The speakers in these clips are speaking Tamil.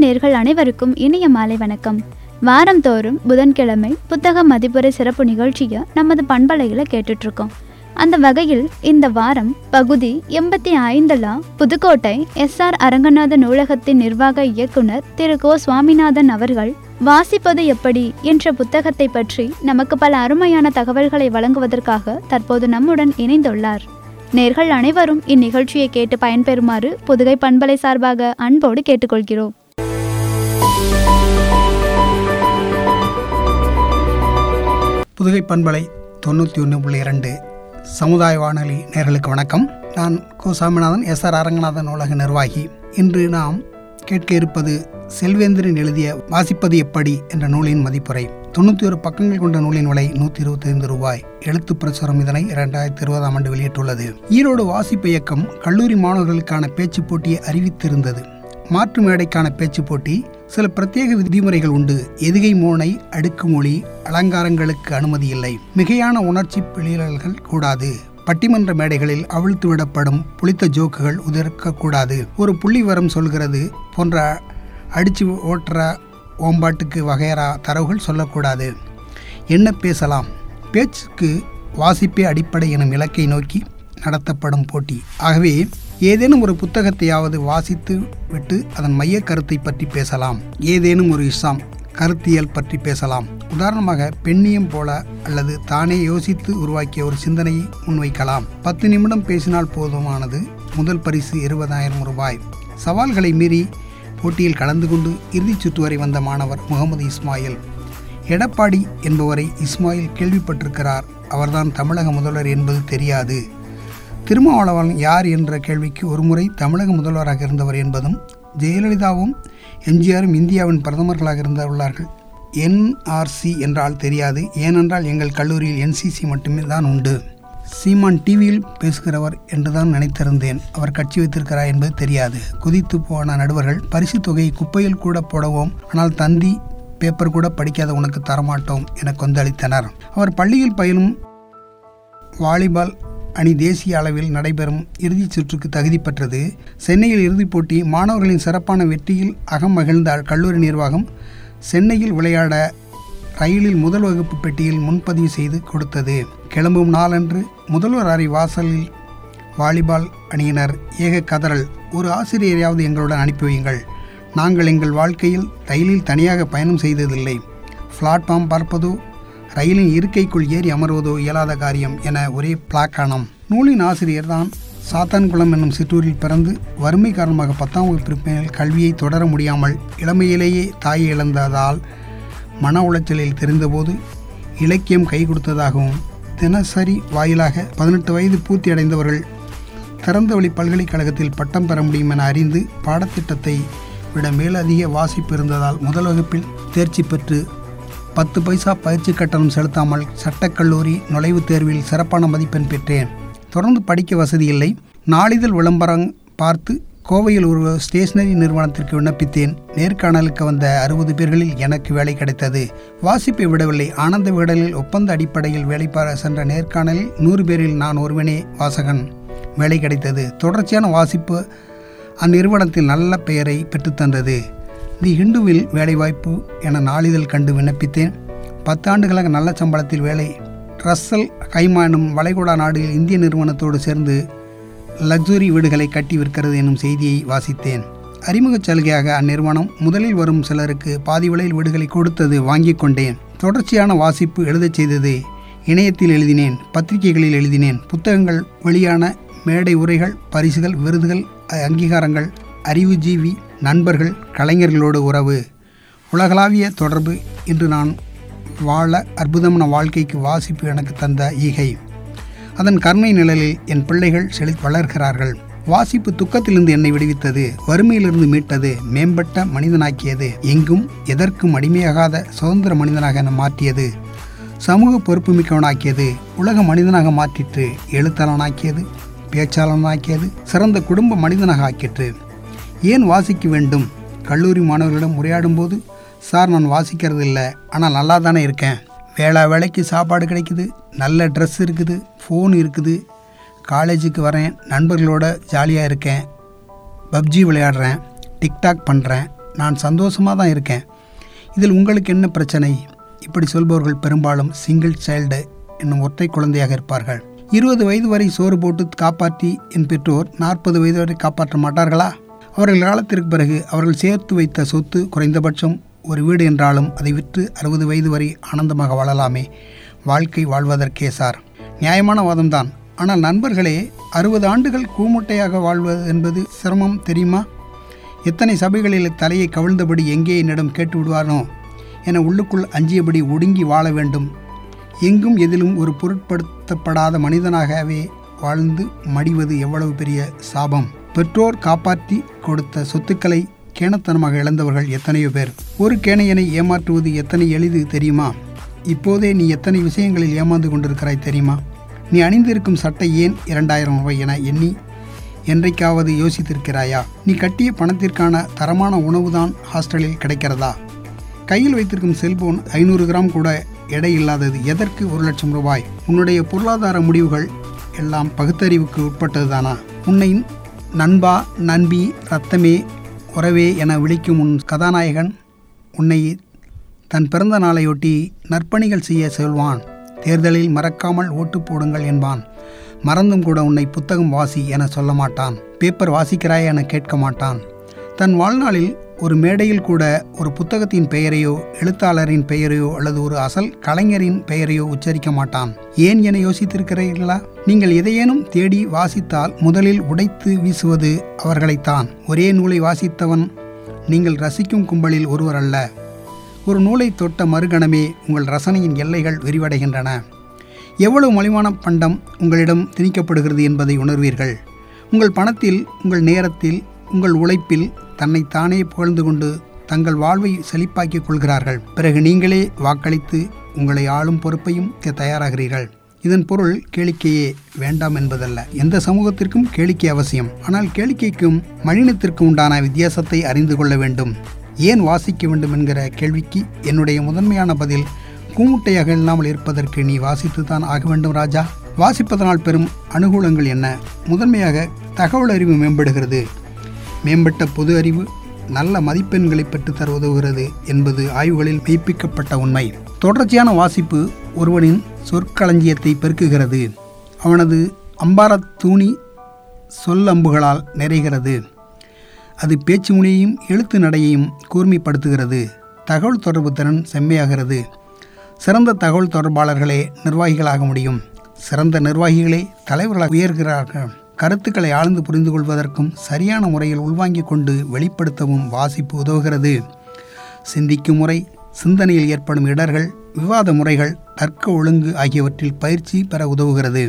நேர்கள் அனைவருக்கும் இனிய மாலை வணக்கம் வாரந்தோறும் புதன்கிழமை புத்தக மதிப்புரை சிறப்பு நிகழ்ச்சியை நமது பண்பலையில் கேட்டுட்ருக்கோம் அந்த வகையில் இந்த வாரம் பகுதி எண்பத்தி ஐந்தில் புதுக்கோட்டை எஸ்ஆர் அரங்கநாத நூலகத்தின் நிர்வாக இயக்குனர் திரு கோ சுவாமிநாதன் அவர்கள் வாசிப்பது எப்படி என்ற புத்தகத்தை பற்றி நமக்கு பல அருமையான தகவல்களை வழங்குவதற்காக தற்போது நம்முடன் இணைந்துள்ளார் நேர்கள் அனைவரும் இந்நிகழ்ச்சியை கேட்டு பயன்பெறுமாறு புதுகை பண்பலை சார்பாக அன்போடு கேட்டுக்கொள்கிறோம் புதுகை பண்பலை தொண்ணூற்றி ஒன்று புள்ளி இரண்டு சமுதாய வானொலி நேர்களுக்கு வணக்கம் நான் கோ சாமிநாதன் எஸ் ஆர் அரங்கநாதன் நூலக நிர்வாகி இன்று நாம் கேட்க இருப்பது செல்வேந்திரன் எழுதிய வாசிப்பது எப்படி என்ற நூலின் மதிப்புரை தொண்ணூற்றி ஒரு பக்கங்கள் கொண்ட நூலின் விலை நூற்றி இருபத்தைந்து ரூபாய் எழுத்து பிரசுரம் இதனை இரண்டாயிரத்தி இருபதாம் ஆண்டு வெளியிட்டுள்ளது ஈரோடு வாசிப்பு இயக்கம் கல்லூரி மாணவர்களுக்கான பேச்சு போட்டியை அறிவித்திருந்தது மாற்று மேடைக்கான பேச்சு போட்டி சில பிரத்யேக விதிமுறைகள் உண்டு எதுகை மோனை அடுக்குமொழி அலங்காரங்களுக்கு அனுமதி இல்லை மிகையான உணர்ச்சி பிழியல்கள் கூடாது பட்டிமன்ற மேடைகளில் அவிழ்த்து விடப்படும் புளித்த ஜோக்குகள் உதிர்க்கக்கூடாது ஒரு புள்ளி வரம் சொல்கிறது போன்ற அடிச்சு ஓட்டுற ஓம்பாட்டுக்கு வகையறா தரவுகள் சொல்லக்கூடாது என்ன பேசலாம் பேச்சுக்கு வாசிப்பே அடிப்படை எனும் இலக்கை நோக்கி நடத்தப்படும் போட்டி ஆகவே ஏதேனும் ஒரு புத்தகத்தையாவது வாசித்து விட்டு அதன் மைய கருத்தை பற்றி பேசலாம் ஏதேனும் ஒரு இஸ்ஸாம் கருத்தியல் பற்றி பேசலாம் உதாரணமாக பெண்ணியம் போல அல்லது தானே யோசித்து உருவாக்கிய ஒரு சிந்தனையை முன்வைக்கலாம் பத்து நிமிடம் பேசினால் போதுமானது முதல் பரிசு இருபதாயிரம் ரூபாய் சவால்களை மீறி போட்டியில் கலந்து கொண்டு இறுதிச் சுற்று வரை வந்த மாணவர் முகமது இஸ்மாயில் எடப்பாடி என்பவரை இஸ்மாயில் கேள்விப்பட்டிருக்கிறார் அவர்தான் தமிழக முதல்வர் என்பது தெரியாது திருமாவளவன் யார் என்ற கேள்விக்கு ஒருமுறை தமிழக முதல்வராக இருந்தவர் என்பதும் ஜெயலலிதாவும் எம்ஜிஆரும் இந்தியாவின் பிரதமர்களாக இருந்துள்ளார்கள் என்ஆர்சி என்றால் தெரியாது ஏனென்றால் எங்கள் கல்லூரியில் என்சிசி மட்டுமே தான் உண்டு சீமான் டிவியில் பேசுகிறவர் என்றுதான் நினைத்திருந்தேன் அவர் கட்சி வைத்திருக்கிறார் என்பது தெரியாது குதித்து போன நடுவர்கள் பரிசு தொகையை குப்பையில் கூட போடவும் ஆனால் தந்தி பேப்பர் கூட படிக்காத உனக்கு தரமாட்டோம் என கொந்தளித்தனர் அவர் பள்ளியில் பயிலும் வாலிபால் அணி தேசிய அளவில் நடைபெறும் இறுதிச் சுற்றுக்கு தகுதி பெற்றது சென்னையில் இறுதிப் போட்டி மாணவர்களின் சிறப்பான வெற்றியில் அகம் மகிழ்ந்த கல்லூரி நிர்வாகம் சென்னையில் விளையாட ரயிலில் முதல் வகுப்பு பெட்டியில் முன்பதிவு செய்து கொடுத்தது கிளம்பும் நாளன்று முதல்வர் அறை வாசலில் வாலிபால் அணியினர் ஏக கதறல் ஒரு ஆசிரியரையாவது எங்களுடன் அனுப்பி வையுங்கள் நாங்கள் எங்கள் வாழ்க்கையில் ரயிலில் தனியாக பயணம் செய்ததில்லை பிளாட்ஃபார்ம் பார்ப்பதோ ரயிலின் இருக்கைக்குள் ஏறி அமர்வதோ இயலாத காரியம் என ஒரே பிளாக்கானம் நூலின் ஆசிரியர் தான் சாத்தான்குளம் என்னும் சிற்றூரில் பிறந்து வறுமை காரணமாக பத்தாம் வகுப்பிற்கு மேல் கல்வியை தொடர முடியாமல் இளமையிலேயே தாயை இழந்ததால் மன உளைச்சலில் தெரிந்தபோது இலக்கியம் கை கொடுத்ததாகவும் தினசரி வாயிலாக பதினெட்டு வயது பூர்த்தி அடைந்தவர்கள் திறந்தவெளி பல்கலைக்கழகத்தில் பட்டம் பெற முடியும் என அறிந்து பாடத்திட்டத்தை விட மேலதிக வாசிப்பு இருந்ததால் முதல் வகுப்பில் தேர்ச்சி பெற்று பத்து பைசா பயிற்சி கட்டணம் செலுத்தாமல் சட்டக்கல்லூரி நுழைவுத் தேர்வில் சிறப்பான மதிப்பெண் பெற்றேன் தொடர்ந்து படிக்க வசதி இல்லை நாளிதழ் விளம்பரம் பார்த்து கோவையில் ஒரு ஸ்டேஷனரி நிறுவனத்திற்கு விண்ணப்பித்தேன் நேர்காணலுக்கு வந்த அறுபது பேர்களில் எனக்கு வேலை கிடைத்தது வாசிப்பை விடவில்லை ஆனந்த விடலில் ஒப்பந்த அடிப்படையில் வேலை பார சென்ற நேர்காணலில் நூறு பேரில் நான் ஒருவனே வாசகன் வேலை கிடைத்தது தொடர்ச்சியான வாசிப்பு அந்நிறுவனத்தில் நல்ல பெயரை பெற்றுத்தந்தது தி ஹிந்துவில் வேலைவாய்ப்பு என நாளிதழ் கண்டு விண்ணப்பித்தேன் பத்தாண்டுகளாக நல்ல சம்பளத்தில் வேலை ரஸ்ஸல் கைமா எனும் வளைகுடா நாடுகளில் இந்திய நிறுவனத்தோடு சேர்ந்து லக்ஸுரி வீடுகளை கட்டி விற்கிறது எனும் செய்தியை வாசித்தேன் அறிமுகச் சலுகையாக அந்நிறுவனம் முதலில் வரும் சிலருக்கு பாதி விலையில் வீடுகளை கொடுத்தது வாங்கி கொண்டேன் தொடர்ச்சியான வாசிப்பு எழுதச் செய்தது இணையத்தில் எழுதினேன் பத்திரிகைகளில் எழுதினேன் புத்தகங்கள் வெளியான மேடை உரைகள் பரிசுகள் விருதுகள் அங்கீகாரங்கள் அறிவுஜீவி நண்பர்கள் கலைஞர்களோடு உறவு உலகளாவிய தொடர்பு இன்று நான் வாழ அற்புதமான வாழ்க்கைக்கு வாசிப்பு எனக்கு தந்த ஈகை அதன் கருணை நிழலில் என் பிள்ளைகள் செழி வளர்கிறார்கள் வாசிப்பு துக்கத்திலிருந்து என்னை விடுவித்தது வறுமையிலிருந்து மீட்டது மேம்பட்ட மனிதனாக்கியது எங்கும் எதற்கும் அடிமையாகாத சுதந்திர மனிதனாக என மாற்றியது சமூக பொறுப்புமிக்கவனாக்கியது உலக மனிதனாக மாற்றிற்று எழுத்தாளனாக்கியது பேச்சாளனாக்கியது சிறந்த குடும்ப மனிதனாக ஆக்கிற்று ஏன் வாசிக்க வேண்டும் கல்லூரி மாணவர்களிடம் உரையாடும் போது சார் நான் வாசிக்கிறது இல்லை ஆனால் நல்லா தானே இருக்கேன் வேளா வேலைக்கு சாப்பாடு கிடைக்குது நல்ல ட்ரெஸ் இருக்குது ஃபோன் இருக்குது காலேஜுக்கு வரேன் நண்பர்களோட ஜாலியாக இருக்கேன் பப்ஜி விளையாடுறேன் டிக்டாக் பண்ணுறேன் நான் சந்தோஷமாக தான் இருக்கேன் இதில் உங்களுக்கு என்ன பிரச்சனை இப்படி சொல்பவர்கள் பெரும்பாலும் சிங்கிள் சைல்டு என்னும் ஒற்றை குழந்தையாக இருப்பார்கள் இருபது வயது வரை சோறு போட்டு காப்பாற்றி என் பெற்றோர் நாற்பது வயது வரை காப்பாற்ற மாட்டார்களா அவர்கள் காலத்திற்கு பிறகு அவர்கள் சேர்த்து வைத்த சொத்து குறைந்தபட்சம் ஒரு வீடு என்றாலும் அதை விற்று அறுபது வயது வரை ஆனந்தமாக வாழலாமே வாழ்க்கை வாழ்வதற்கே சார் நியாயமான வாதம்தான் ஆனால் நண்பர்களே அறுபது ஆண்டுகள் கூமுட்டையாக வாழ்வது என்பது சிரமம் தெரியுமா எத்தனை சபைகளில் தலையை கவிழ்ந்தபடி எங்கே என்னிடம் கேட்டு விடுவானோ என உள்ளுக்குள் அஞ்சியபடி ஒடுங்கி வாழ வேண்டும் எங்கும் எதிலும் ஒரு பொருட்படுத்தப்படாத மனிதனாகவே வாழ்ந்து மடிவது எவ்வளவு பெரிய சாபம் பெற்றோர் காப்பாற்றி கொடுத்த சொத்துக்களை கேணத்தனமாக இழந்தவர்கள் எத்தனையோ பேர் ஒரு கேணையனை ஏமாற்றுவது எத்தனை எளிது தெரியுமா இப்போதே நீ எத்தனை விஷயங்களில் ஏமாந்து கொண்டிருக்கிறாய் தெரியுமா நீ அணிந்திருக்கும் சட்டை ஏன் இரண்டாயிரம் ரூபாய் என எண்ணி என்றைக்காவது யோசித்திருக்கிறாயா நீ கட்டிய பணத்திற்கான தரமான உணவுதான் ஹாஸ்டலில் கிடைக்கிறதா கையில் வைத்திருக்கும் செல்போன் ஐநூறு கிராம் கூட எடை இல்லாதது எதற்கு ஒரு லட்சம் ரூபாய் உன்னுடைய பொருளாதார முடிவுகள் எல்லாம் பகுத்தறிவுக்கு உட்பட்டதுதானா உன்னை நண்பா நண்பி ரத்தமே உறவே என விളിக்கும் உன் கதாநாயகன் உன்னை தன் பிறந்த நாளையொட்டி நற்பணிகள் செய்ய சொல்வான் தேர்தலில் மறக்காமல் ஓட்டு போடுங்கள் என்பான் மறந்தும் கூட உன்னை புத்தகம் வாசி என சொல்ல மாட்டான் பேப்பர் வாசிக்கிறாய் என கேட்க மாட்டான் தன் வாழ்நாளில் ஒரு மேடையில் கூட ஒரு புத்தகத்தின் பெயரையோ எழுத்தாளரின் பெயரையோ அல்லது ஒரு அசல் கலைஞரின் பெயரையோ உச்சரிக்க மாட்டான் ஏன் என யோசித்திருக்கிறீர்களா நீங்கள் எதையேனும் தேடி வாசித்தால் முதலில் உடைத்து வீசுவது அவர்களைத்தான் ஒரே நூலை வாசித்தவன் நீங்கள் ரசிக்கும் கும்பலில் ஒருவர் அல்ல ஒரு நூலை தொட்ட மறுகணமே உங்கள் ரசனையின் எல்லைகள் விரிவடைகின்றன எவ்வளவு மலிவான பண்டம் உங்களிடம் திணிக்கப்படுகிறது என்பதை உணர்வீர்கள் உங்கள் பணத்தில் உங்கள் நேரத்தில் உங்கள் உழைப்பில் தன்னைத்தானே புகழ்ந்து கொண்டு தங்கள் வாழ்வை செழிப்பாக்கிக் கொள்கிறார்கள் பிறகு நீங்களே வாக்களித்து உங்களை ஆளும் பொறுப்பையும் தயாராகிறீர்கள் இதன் பொருள் கேளிக்கையே வேண்டாம் என்பதல்ல எந்த சமூகத்திற்கும் கேளிக்கை அவசியம் ஆனால் கேளிக்கைக்கும் மனிதத்திற்கும் உண்டான வித்தியாசத்தை அறிந்து கொள்ள வேண்டும் ஏன் வாசிக்க வேண்டும் என்கிற கேள்விக்கு என்னுடைய முதன்மையான பதில் கூமுட்டையாக இல்லாமல் இருப்பதற்கு நீ வாசித்து தான் ஆக வேண்டும் ராஜா வாசிப்பதனால் பெறும் அனுகூலங்கள் என்ன முதன்மையாக தகவல் அறிவு மேம்படுகிறது மேம்பட்ட பொது அறிவு நல்ல மதிப்பெண்களை பெற்றுத்தர உதவுகிறது என்பது ஆய்வுகளில் மெய்ப்பிக்கப்பட்ட உண்மை தொடர்ச்சியான வாசிப்பு ஒருவனின் சொற்களஞ்சியத்தை பெருக்குகிறது அவனது அம்பாரத் தூணி சொல்லம்புகளால் நிறைகிறது அது பேச்சு மொழியையும் எழுத்து நடையையும் கூர்மைப்படுத்துகிறது தகவல் தொடர்பு திறன் செம்மையாகிறது சிறந்த தகவல் தொடர்பாளர்களே நிர்வாகிகளாக முடியும் சிறந்த நிர்வாகிகளே தலைவர்களாக உயர்கிறார்கள் கருத்துக்களை ஆழ்ந்து புரிந்து கொள்வதற்கும் சரியான முறையில் உள்வாங்கிக் கொண்டு வெளிப்படுத்தவும் வாசிப்பு உதவுகிறது சிந்திக்கும் முறை சிந்தனையில் ஏற்படும் இடர்கள் விவாத முறைகள் தர்க்க ஒழுங்கு ஆகியவற்றில் பயிற்சி பெற உதவுகிறது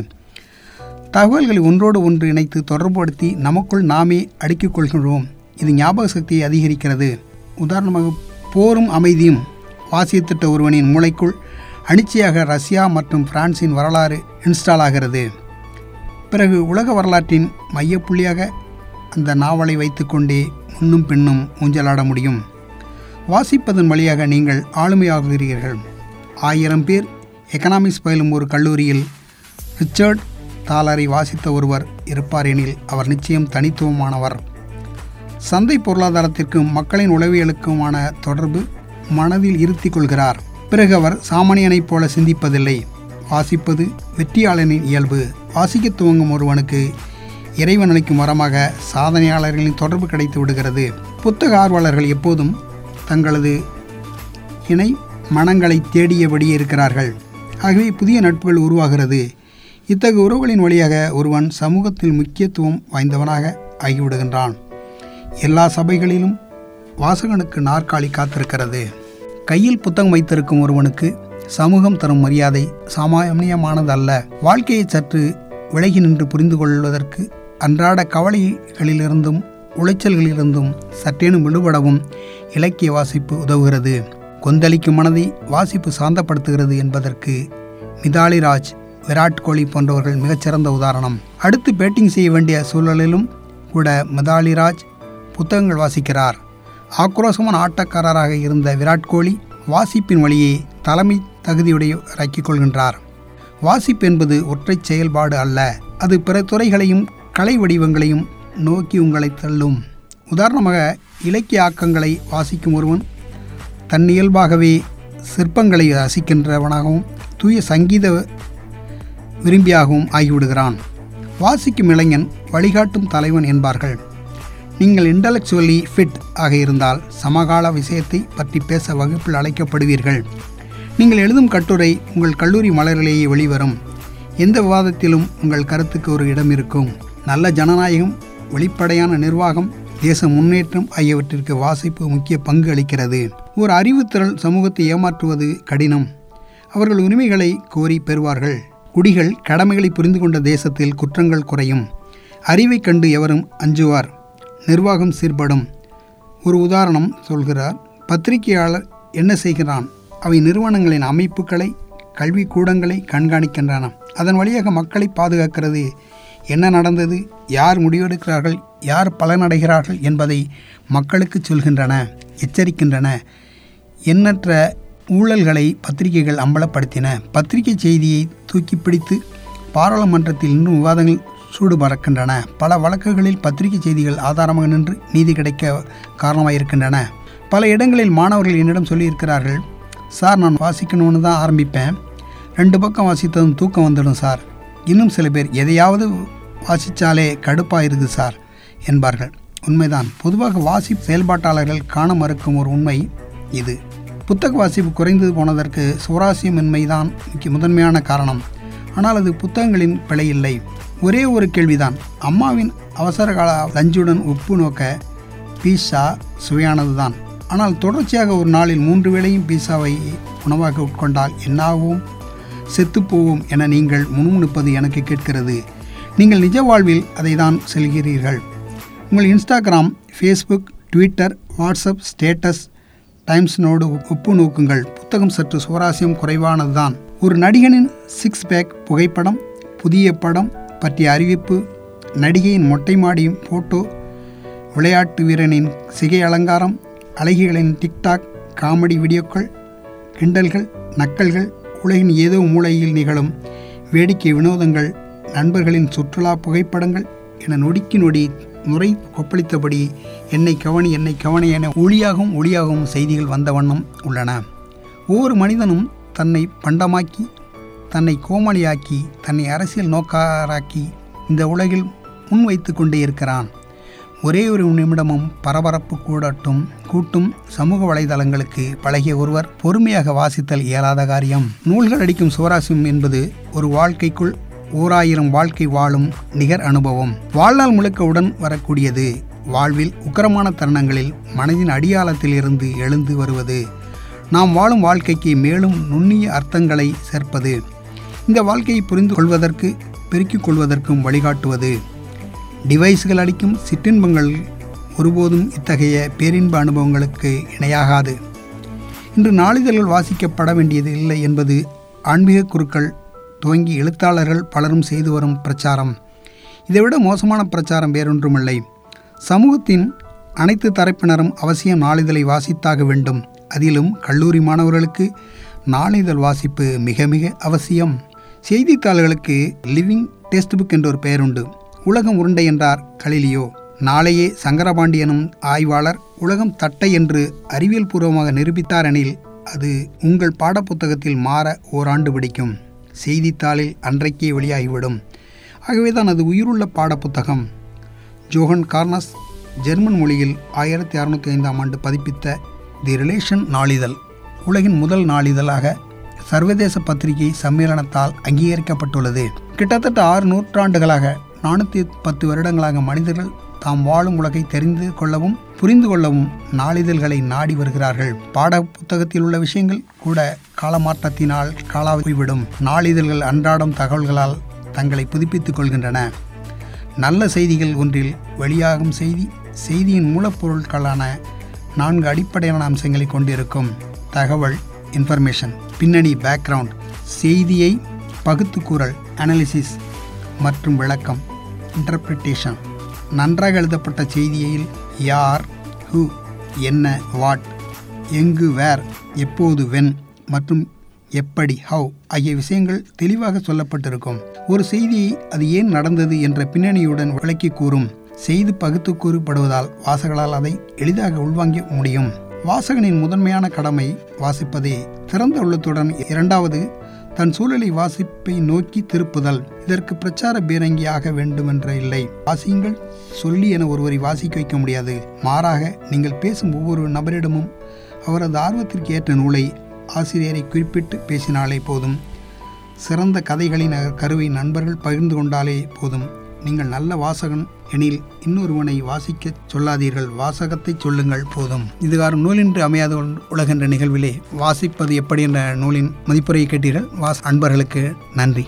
தகவல்களை ஒன்றோடு ஒன்று இணைத்து தொடர்புபடுத்தி நமக்குள் நாமே அடுக்கிக் கொள்கிறோம் இது ஞாபக சக்தியை அதிகரிக்கிறது உதாரணமாக போரும் அமைதியும் வாசித்திட்ட ஒருவனின் மூளைக்குள் அனிச்சையாக ரஷ்யா மற்றும் பிரான்சின் வரலாறு இன்ஸ்டால் ஆகிறது பிறகு உலக வரலாற்றின் மையப்புள்ளியாக அந்த நாவலை வைத்துக்கொண்டே முன்னும் பின்னும் ஊஞ்சலாட முடியும் வாசிப்பதன் வழியாக நீங்கள் ஆளுமையாகிறீர்கள் ஆயிரம் பேர் எக்கனாமிக்ஸ் பயிலும் ஒரு கல்லூரியில் ரிச்சர்ட் தாலரை வாசித்த ஒருவர் இருப்பார் எனில் அவர் நிச்சயம் தனித்துவமானவர் சந்தை பொருளாதாரத்திற்கும் மக்களின் உளவியலுக்குமான தொடர்பு மனதில் இருத்தி கொள்கிறார் பிறகு அவர் சாமானியனைப் போல சிந்திப்பதில்லை வாசிப்பது வெற்றியாளனின் இயல்பு வாசிக்க துவங்கும் ஒருவனுக்கு இறைவன் அளிக்கும் வரமாக சாதனையாளர்களின் தொடர்பு கிடைத்து விடுகிறது புத்தக ஆர்வலர்கள் எப்போதும் தங்களது இணை மனங்களை தேடியபடியே இருக்கிறார்கள் ஆகவே புதிய நட்புகள் உருவாகிறது இத்தகைய உறவுகளின் வழியாக ஒருவன் சமூகத்தில் முக்கியத்துவம் வாய்ந்தவனாக ஆகிவிடுகின்றான் எல்லா சபைகளிலும் வாசகனுக்கு நாற்காலி காத்திருக்கிறது கையில் புத்தகம் வைத்திருக்கும் ஒருவனுக்கு சமூகம் தரும் மரியாதை சாமானியமானது அல்ல வாழ்க்கையை சற்று விலகி நின்று புரிந்து கொள்வதற்கு அன்றாட கவலைகளிலிருந்தும் உளைச்சல்களிலிருந்தும் சற்றேனும் விடுபடவும் இலக்கிய வாசிப்பு உதவுகிறது கொந்தளிக்கும் மனதை வாசிப்பு சாந்தப்படுத்துகிறது என்பதற்கு மிதாலி ராஜ் விராட் கோலி போன்றவர்கள் மிகச்சிறந்த உதாரணம் அடுத்து பேட்டிங் செய்ய வேண்டிய சூழலிலும் கூட மிதாலி ராஜ் புத்தகங்கள் வாசிக்கிறார் ஆக்ரோஷமான ஆட்டக்காரராக இருந்த விராட் கோலி வாசிப்பின் வழியே தலைமை தகுதியுடையவராக்கிக் கொள்கின்றார் வாசிப்பு என்பது ஒற்றை செயல்பாடு அல்ல அது பிற துறைகளையும் கலை வடிவங்களையும் நோக்கி உங்களை தள்ளும் உதாரணமாக இலக்கிய ஆக்கங்களை வாசிக்கும் ஒருவன் தன்னியல்பாகவே சிற்பங்களை ரசிக்கின்றவனாகவும் தூய சங்கீத விரும்பியாகவும் ஆகிவிடுகிறான் வாசிக்கும் இளைஞன் வழிகாட்டும் தலைவன் என்பார்கள் நீங்கள் இன்டலெக்சுவலி ஃபிட் ஆக இருந்தால் சமகால விஷயத்தை பற்றி பேச வகுப்பில் அழைக்கப்படுவீர்கள் நீங்கள் எழுதும் கட்டுரை உங்கள் கல்லூரி மலரிலேயே வெளிவரும் எந்த விவாதத்திலும் உங்கள் கருத்துக்கு ஒரு இடம் இருக்கும் நல்ல ஜனநாயகம் வெளிப்படையான நிர்வாகம் தேச முன்னேற்றம் ஆகியவற்றிற்கு வாசிப்பு முக்கிய பங்கு அளிக்கிறது ஒரு அறிவுத்திறல் சமூகத்தை ஏமாற்றுவது கடினம் அவர்கள் உரிமைகளை கோரி பெறுவார்கள் குடிகள் கடமைகளை புரிந்து கொண்ட தேசத்தில் குற்றங்கள் குறையும் அறிவைக் கண்டு எவரும் அஞ்சுவார் நிர்வாகம் சீர்படும் ஒரு உதாரணம் சொல்கிறார் பத்திரிகையாளர் என்ன செய்கிறான் அவை நிறுவனங்களின் அமைப்புகளை கல்வி கூடங்களை கண்காணிக்கின்றன அதன் வழியாக மக்களை பாதுகாக்கிறது என்ன நடந்தது யார் முடிவெடுக்கிறார்கள் யார் பலனடைகிறார்கள் என்பதை மக்களுக்கு சொல்கின்றன எச்சரிக்கின்றன எண்ணற்ற ஊழல்களை பத்திரிகைகள் அம்பலப்படுத்தின பத்திரிகை செய்தியை தூக்கி பிடித்து பாராளுமன்றத்தில் இன்னும் விவாதங்கள் சூடு பறக்கின்றன பல வழக்குகளில் பத்திரிகை செய்திகள் ஆதாரமாக நின்று நீதி கிடைக்க காரணமாக இருக்கின்றன பல இடங்களில் மாணவர்கள் என்னிடம் சொல்லியிருக்கிறார்கள் சார் நான் வாசிக்கணும்னு தான் ஆரம்பிப்பேன் ரெண்டு பக்கம் வாசித்ததும் தூக்கம் வந்துடும் சார் இன்னும் சில பேர் எதையாவது வாசித்தாலே கடுப்பாயிருது சார் என்பார்கள் உண்மைதான் பொதுவாக வாசிப்பு செயல்பாட்டாளர்கள் காண மறுக்கும் ஒரு உண்மை இது புத்தக வாசிப்பு குறைந்து போனதற்கு சுவராசியமின்மைதான் முக்கிய முதன்மையான காரணம் ஆனால் அது புத்தகங்களின் பிழை இல்லை ஒரே ஒரு கேள்விதான் அம்மாவின் அவசர கால லஞ்சுடன் உப்பு நோக்க பீஸா சுவையானதுதான் ஆனால் தொடர்ச்சியாக ஒரு நாளில் மூன்று வேளையும் பீஸாவை உணவாக உட்கொண்டால் என்னாகவும் செத்துப்போவோம் என நீங்கள் முணுமுணுப்பது எனக்கு கேட்கிறது நீங்கள் நிஜ வாழ்வில் அதை தான் செல்கிறீர்கள் உங்கள் Instagram Facebook Twitter WhatsApp status டைம்ஸ்னோடு ஒப்பு நோக்குங்கள் புத்தகம் சற்று சுவாரஸ்யம் குறைவானதுதான் ஒரு நடிகனின் சிக்ஸ் பேக் புகைப்படம் புதிய படம் பற்றிய அறிவிப்பு நடிகையின் மொட்டை மாடியும் ஃபோட்டோ விளையாட்டு வீரனின் சிகை அலங்காரம் அழகிகளின் டிக்டாக் காமெடி வீடியோக்கள் கிண்டல்கள் நக்கல்கள் உலகின் ஏதோ மூலையில் நிகழும் வேடிக்கை வினோதங்கள் நண்பர்களின் சுற்றுலா புகைப்படங்கள் என நொடிக்கு நொடி முறை கொப்பளித்தபடி என்னை கவனி என்னை கவனி என ஒளியாகவும் ஒளியாகவும் செய்திகள் வந்த வண்ணம் உள்ளன ஒவ்வொரு மனிதனும் தன்னை பண்டமாக்கி தன்னை கோமாளியாக்கி தன்னை அரசியல் நோக்காராக்கி இந்த உலகில் முன்வைத்து கொண்டே இருக்கிறான் ஒரே ஒரு நிமிடமும் பரபரப்பு கூடட்டும் கூட்டும் சமூக வலைதளங்களுக்கு பழகிய ஒருவர் பொறுமையாக வாசித்தல் இயலாத காரியம் நூல்கள் அடிக்கும் சுவராசியம் என்பது ஒரு வாழ்க்கைக்குள் ஓராயிரம் வாழ்க்கை வாழும் நிகர் அனுபவம் வாழ்நாள் முழுக்க உடன் வரக்கூடியது வாழ்வில் உக்கரமான தருணங்களில் மனதின் அடியாளத்தில் இருந்து எழுந்து வருவது நாம் வாழும் வாழ்க்கைக்கு மேலும் நுண்ணிய அர்த்தங்களை சேர்ப்பது இந்த வாழ்க்கையை புரிந்து கொள்வதற்கு பெருக்கிக் கொள்வதற்கும் வழிகாட்டுவது டிவைஸ்கள் அளிக்கும் சிற்றின்பங்கள் ஒருபோதும் இத்தகைய பேரின்ப அனுபவங்களுக்கு இணையாகாது இன்று நாளிதழ்கள் வாசிக்கப்பட வேண்டியது இல்லை என்பது ஆன்மீக குருக்கள் துவங்கி எழுத்தாளர்கள் பலரும் செய்து வரும் பிரச்சாரம் இதைவிட மோசமான பிரச்சாரம் வேறொன்றுமில்லை சமூகத்தின் அனைத்து தரப்பினரும் அவசியம் நாளிதழை வாசித்தாக வேண்டும் அதிலும் கல்லூரி மாணவர்களுக்கு நாளிதழ் வாசிப்பு மிக மிக அவசியம் செய்தித்தாள்களுக்கு லிவிங் டெக்ஸ்ட் புக் என்ற ஒரு பெயருண்டு உலகம் உருண்டை என்றார் கலிலியோ நாளையே சங்கரபாண்டியனும் ஆய்வாளர் உலகம் தட்டை என்று அறிவியல் பூர்வமாக நிரூபித்தார் எனில் அது உங்கள் பாடப்புத்தகத்தில் மாற ஓராண்டு பிடிக்கும் செய்தித்தாளில் அன்றைக்கே வெளியாகிவிடும் ஆகவேதான் அது உயிருள்ள பாடப்புத்தகம் ஜோஹன் கார்னஸ் ஜெர்மன் மொழியில் ஆயிரத்தி அறுநூற்றி ஐந்தாம் ஆண்டு பதிப்பித்த தி ரிலேஷன் நாளிதழ் உலகின் முதல் நாளிதழாக சர்வதேச பத்திரிகை சம்மேளனத்தால் அங்கீகரிக்கப்பட்டுள்ளது கிட்டத்தட்ட ஆறு நூற்றாண்டுகளாக நானூற்றி பத்து வருடங்களாக மனிதர்கள் தாம் வாழும் உலகை தெரிந்து கொள்ளவும் புரிந்து கொள்ளவும் நாளிதழ்களை நாடி வருகிறார்கள் பாட புத்தகத்தில் உள்ள விஷயங்கள் கூட காலமாற்றத்தினால் காலாவிவிடும் நாளிதழ்கள் அன்றாடம் தகவல்களால் தங்களை புதுப்பித்துக் கொள்கின்றன நல்ல செய்திகள் ஒன்றில் வெளியாகும் செய்தி செய்தியின் மூலப்பொருட்களான நான்கு அடிப்படையான அம்சங்களை கொண்டிருக்கும் தகவல் இன்ஃபர்மேஷன் பின்னணி பேக்ரவுண்ட் செய்தியை பகுத்து கூறல் அனாலிசிஸ் மற்றும் விளக்கம் இன்டர்பிரிட்டேஷன் நன்றாக எழுதப்பட்ட செய்தியில் யார் ஹூ என்ன வாட் எங்கு வேர் எப்போது வென் மற்றும் எப்படி ஹவ் ஆகிய விஷயங்கள் தெளிவாக சொல்லப்பட்டிருக்கும் ஒரு செய்தியை அது ஏன் நடந்தது என்ற பின்னணியுடன் விளக்கி கூறும் செய்து பகுத்து கூறப்படுவதால் வாசகர்களால் அதை எளிதாக உள்வாங்க முடியும் வாசகனின் முதன்மையான கடமை வாசிப்பதே திறந்த உள்ளத்துடன் இரண்டாவது தன் சூழலை வாசிப்பை நோக்கி திருப்புதல் இதற்கு பிரச்சார பீரங்கியாக வேண்டுமென்ற இல்லை வாசியுங்கள் சொல்லி என ஒருவரை வாசிக்க வைக்க முடியாது மாறாக நீங்கள் பேசும் ஒவ்வொரு நபரிடமும் அவரது ஆர்வத்திற்கு ஏற்ற நூலை ஆசிரியரை குறிப்பிட்டு பேசினாலே போதும் சிறந்த கதைகளின் கருவை நண்பர்கள் பகிர்ந்து கொண்டாலே போதும் நீங்கள் நல்ல வாசகன் எனில் இன்னொருவனை வாசிக்க சொல்லாதீர்கள் வாசகத்தை சொல்லுங்கள் போதும் இதுகாரும் நூலின்றி அமையாத உலகென்ற நிகழ்விலே வாசிப்பது எப்படி என்ற நூலின் மதிப்புரையை கேட்டீர்கள் வாஸ் அன்பர்களுக்கு நன்றி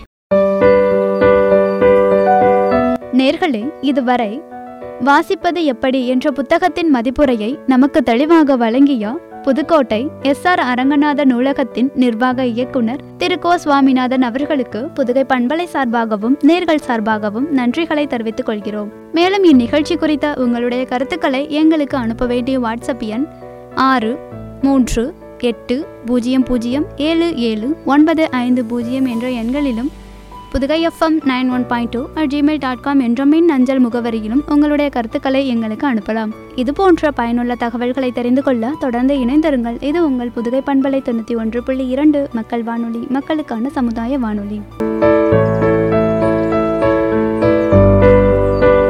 நேர்களே இதுவரை வாசிப்பது எப்படி என்ற புத்தகத்தின் மதிப்புரையை நமக்கு தெளிவாக வழங்கிய புதுக்கோட்டை எஸ் ஆர் அரங்கநாத நூலகத்தின் நிர்வாக இயக்குனர் திரு கோ சுவாமிநாதன் அவர்களுக்கு புதுகை பண்பலை சார்பாகவும் நேர்கள் சார்பாகவும் நன்றிகளை தெரிவித்துக் கொள்கிறோம் மேலும் இந்நிகழ்ச்சி குறித்த உங்களுடைய கருத்துக்களை எங்களுக்கு அனுப்ப வேண்டிய வாட்ஸ்அப் எண் ஆறு மூன்று எட்டு பூஜ்ஜியம் பூஜ்ஜியம் ஏழு ஏழு ஒன்பது ஐந்து பூஜ்ஜியம் என்ற எண்களிலும் Pudugai FM nine one point two at Gmail dot com என்ற மின் அஞ்சல் முகவரியிலும் உங்களுடைய கருத்துக்களை எங்களுக்கு அனுப்பலாம் இது போன்ற பயனுள்ள தகவல்களை தெரிந்து கொள்ள தொடர்ந்து இணைந்திருங்கள் இது உங்கள் புதுகை பண்பலை தொண்ணூற்றி ஒன்று புள்ளி இரண்டு மக்கள் வானொலி மக்களுக்கான சமுதாய வானொலி